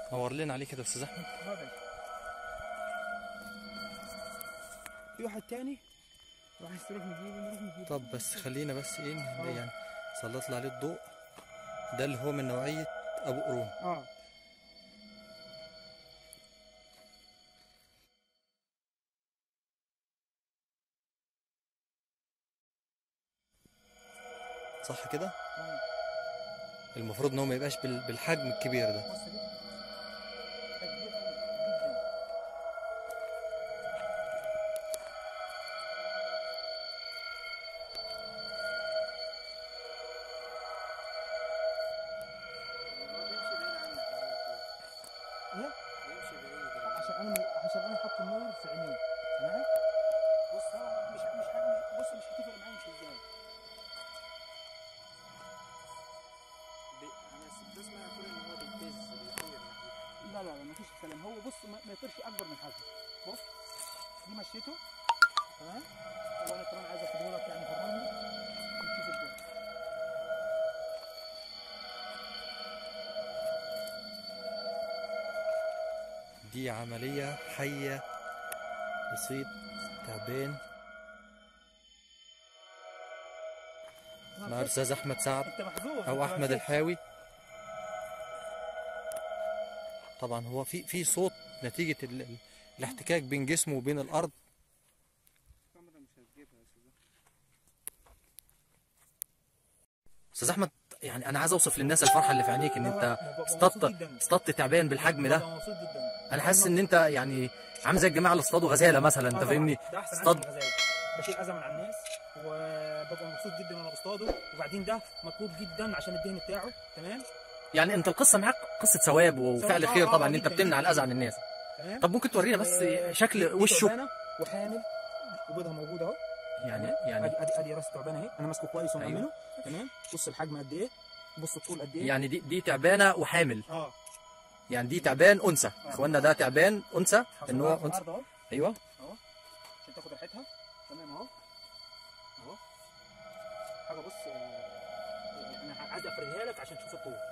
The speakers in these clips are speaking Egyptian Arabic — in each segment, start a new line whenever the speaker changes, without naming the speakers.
نور لنا عليه كده يا استاذ احمد
هذا في واحد تاني راح نروح نجيبه نروح نجيبه
طب بس خلينا بس ايه ن- يعني سلط له عليه الضوء ده اللي هو من نوعيه ابو قرون
اه
صح كده
آه.
المفروض ان هو ما يبقاش بال- بالحجم الكبير ده
بص دي ده كبير أوي جدا ايه عشان انا عشان انا حاطط النور في عينيه سمعت؟ بص هو مش مش مش بص مش هتفرق معايا مش ازاي لا لا لا مفيش كلام هو بص ما, ما يطيرش اكبر من حاجه بص دي مشيته تمام وانا كمان عايز اخده لك يعني في الرمل ونشوف الدنيا
دي عمليه حيه لصيد تعبان مع الاستاذ احمد سعد
انت محظوظ
او
أنت
احمد
مشيت.
الحاوي طبعا هو في في صوت نتيجه ال- ال- الاحتكاك بين جسمه وبين الارض استاذ احمد يعني انا عايز اوصف للناس الفرحه اللي في عينيك ان انت
ببقى
اصطدت
مبسوط جداً.
اصطدت تعبان بالحجم ده
ببقى مبسوط جدا
انا حاسس ان انت يعني عامل زي الجماعه اللي اصطادوا غزاله مثلا انت
آه
فاهمني
طبعاً. ده احسن
اصطاد
اصطاد غزال بشيل اذى من على الناس وببقى مبسوط جدا وانا بصطاده وبعدين ده مطلوب جدا عشان الدهن بتاعه تمام
يعني انت القصه معاك قصه ثواب وفعل
ثواب،
خير
آه،
طبعا
آه،
ان انت
جداً،
بتمنع
جداً.
الاذى عن الناس
تمام
طب ممكن تورينا بس
آه،
شكل
دي
وشه
تعبانة وحامل وبيضها موجود اهو
يعني
ادي
يعني
ادي ادي راس التعبان اهي انا ماسكه كويس ومأمنه تمام بص الحجم قد ايه بص الطول قد ايه
يعني دي دي تعبانه وحامل
اه
يعني دي تعبان انثى اخوانا ده تعبان انثى ان هو
في
انثى
الأرض اهو
ايوه
اهو عشان تاخد راحتها تمام اهو اهو حاجه بص آه، انا عايز افردها لك عشان تشوف الطول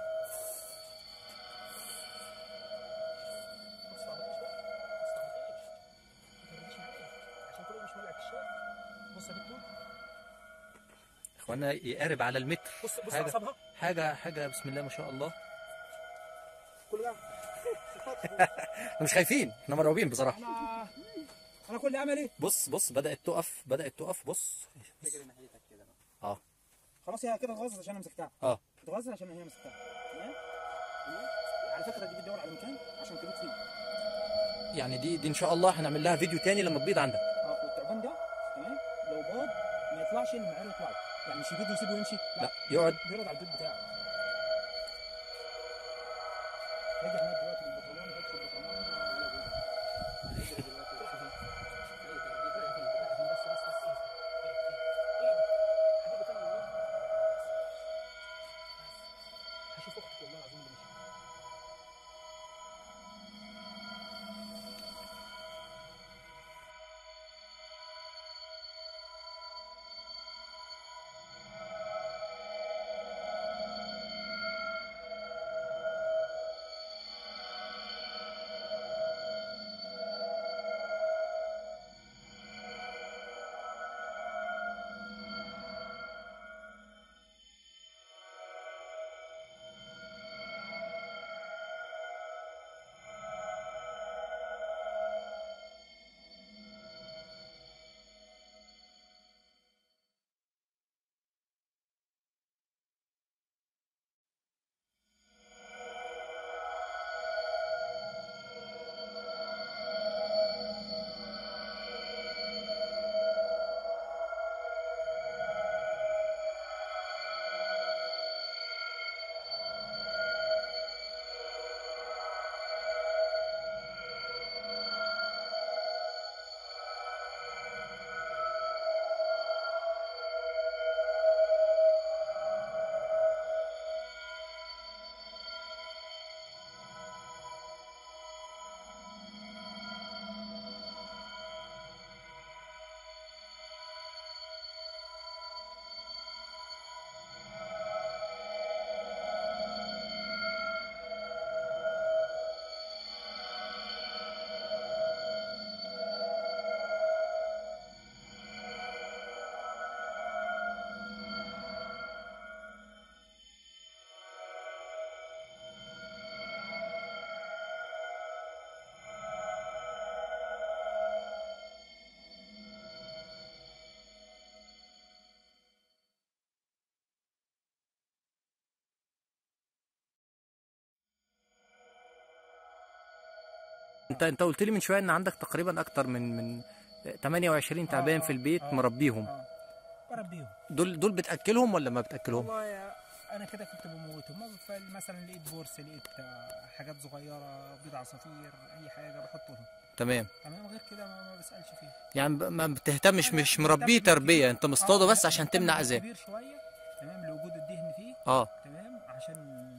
ما تستعبطيش بقى، ما تستعبطيش. ما تجريش معايا، عشان كده مش مولع الشاي بص يا بنتو
اخوانا يقارب على المتر
بص بص
حاجة.
اعصابها
حاجه حاجه بسم الله ما شاء الله
كل ده
احنا مش خايفين احنا مرعوبين بصراحه
انا انا كل عملي
بص بص بدات تقف بدات تقف بص اه
خلاص هي كده اتغصت عشان انا مسكتها
اه
اتغصت عشان هي مسكتها تمام تمام على فكره دي بتدور على مكان عشان تبيض فيه
يعني دي دي ان شاء الله هنعمل لها فيديو تاني لما تبيض عندك
اه والتعبان ده تمام لو باض ما يطلعش المعيار يطلعوا يعني مش يبيض ويسيبه ويمشي
لا يقعد
بيرد على البيض بتاعه هاجي هناك دلوقتي بالبطرمان هدخل البطرمان ولا بيض. بس بس بس ايه ايه حبيبي كان والله هشوف اختك والله العظيم اللي مشيت
انت انت قلت لي من شويه ان عندك تقريبا اكتر من من 28 تعبان في البيت
آه،
مربيهم
اه بربيهم
دول دول بتاكلهم ولا ما بتاكلهم
والله يا انا كده كنت بموتهم ما بف- مثلا لقيت بورس لقيت آه، حاجات صغيره بيض عصافير اي حاجه بحط لهم
تمام
تمام غير كده ما, ما بسالش فيه
يعني ب- ما بتهتمش
أنا
مش
مهتم
مربيه
بالكبير.
تربيه انت مصطاده
آه،
بس عشان
مهتم
تمنع اذاه
بالكبير شويه تمام لوجود الدهن فيه
اه
تمام عشان